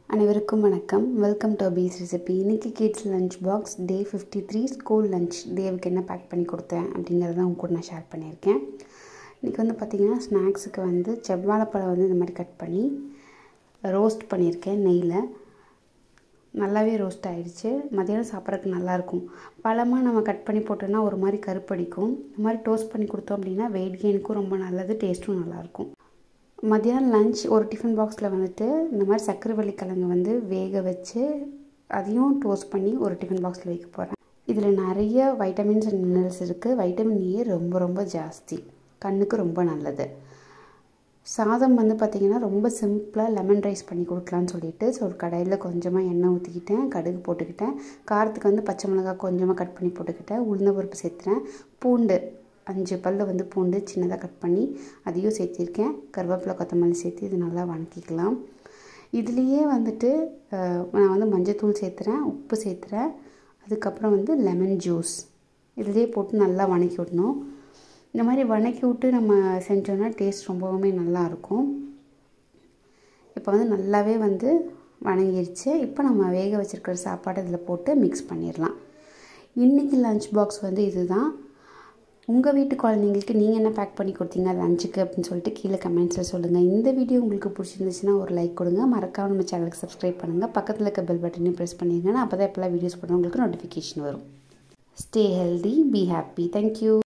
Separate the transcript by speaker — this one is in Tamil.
Speaker 1: அனைவருக்கும் வணக்கம் வெல்கம் டு பீஸ் ரெசிபி இன்றைக்கி kids lunch box day fifty three school lunch தேவுக்கு என்ன பேக் பண்ணி கொடுத்தேன் அப்படிங்கிறத உங்க கூட நான் ஷேர் பண்ணியிருக்கேன் இன்றைக்கி வந்து பார்த்திங்கன்னா ஸ்நாக்ஸுக்கு வந்து செவ்வாழைப்பழம் வந்து இந்த மாதிரி கட் பண்ணி ரோஸ்ட் பண்ணியிருக்கேன் நெய்யில் நல்லாவே ரோஸ்ட் ஆகிடுச்சு மதியானம் சாப்பிட்றதுக்கு நல்லாயிருக்கும் பழமாக நம்ம கட் பண்ணி போட்டோன்னா ஒரு மாதிரி கருப்படிக்கும் இந்த மாதிரி டோஸ்ட் பண்ணி கொடுத்தோம் அப்படின்னா வெயிட் கெயினுக்கும் ரொம்ப நல்லது டேஸ்ட்டும் நல்லாயிருக்கும் மதியானம் லஞ்ச் ஒரு டிஃபன் பாக்ஸில் வந்துட்டு இந்த மாதிரி சக்கரை கிழங்கு வந்து வேக வச்சு அதையும் டோஸ்ட் பண்ணி ஒரு டிஃபன் பாக்ஸில் வைக்க போகிறேன் இதில் நிறைய வைட்டமின்ஸ் அண்ட் மினரல்ஸ் இருக்குது வைட்டமின் ஏ ரொம்ப ரொம்ப ஜாஸ்தி கண்ணுக்கு ரொம்ப நல்லது சாதம் வந்து பார்த்திங்கன்னா ரொம்ப சிம்பிளாக லெமன் ரைஸ் பண்ணி கொடுக்கலான்னு சொல்லிட்டு ஸோ ஒரு கடையில் கொஞ்சமாக எண்ணெய் ஊற்றிக்கிட்டேன் கடுகு போட்டுக்கிட்டேன் காரத்துக்கு வந்து பச்சை மிளகாய் கொஞ்சமாக கட் பண்ணி போட்டுக்கிட்டேன் உளுந்த பருப்பு சேர்த்துறேன் பூண்டு அஞ்சு பல் வந்து பூண்டு சின்னதாக கட் பண்ணி அதையும் சேர்த்திருக்கேன் கருவேப்பிலை கொத்தமல்லி சேர்த்து இது நல்லா வணக்கிக்கலாம் இதுலேயே வந்துட்டு நான் வந்து மஞ்சத்தூள் சேர்த்துறேன் உப்பு சேர்த்துறேன் அதுக்கப்புறம் வந்து லெமன் ஜூஸ் இதுலேயே போட்டு நல்லா வணக்கி விடணும் இந்த மாதிரி வணக்கி விட்டு நம்ம செஞ்சோன்னா டேஸ்ட் ரொம்பவுமே நல்லாயிருக்கும் இப்போ வந்து நல்லாவே வந்து வணங்கிருச்சு இப்போ நம்ம வேக வச்சுருக்கிற சாப்பாடு இதில் போட்டு மிக்ஸ் பண்ணிடலாம் இன்றைக்கி லஞ்ச் பாக்ஸ் வந்து இதுதான் உங்கள் வீட்டு குழந்தைங்களுக்கு நீங்கள் என்ன பேக் பண்ணி கொடுத்தீங்க லஞ்சுக்கு அப்படின்னு சொல்லிட்டு கீழே கமெண்ட்ஸில் சொல்லுங்கள் இந்த வீடியோ உங்களுக்கு பிடிச்சிருந்துச்சுன்னா ஒரு லைக் கொடுங்க மறக்காம நம்ம சேனலுக்கு சப்ஸ்கிரைப் பண்ணுங்கள் பக்கத்தில் இருக்க பெல் பட்டனையும் ப்ரெஸ் பண்ணிடுங்க அப்போ தான் எப்போல்லாம் வீடியோஸ் போட உங்களுக்கு நோட்டிஃபிகேஷன் வரும் stay healthy be happy thank you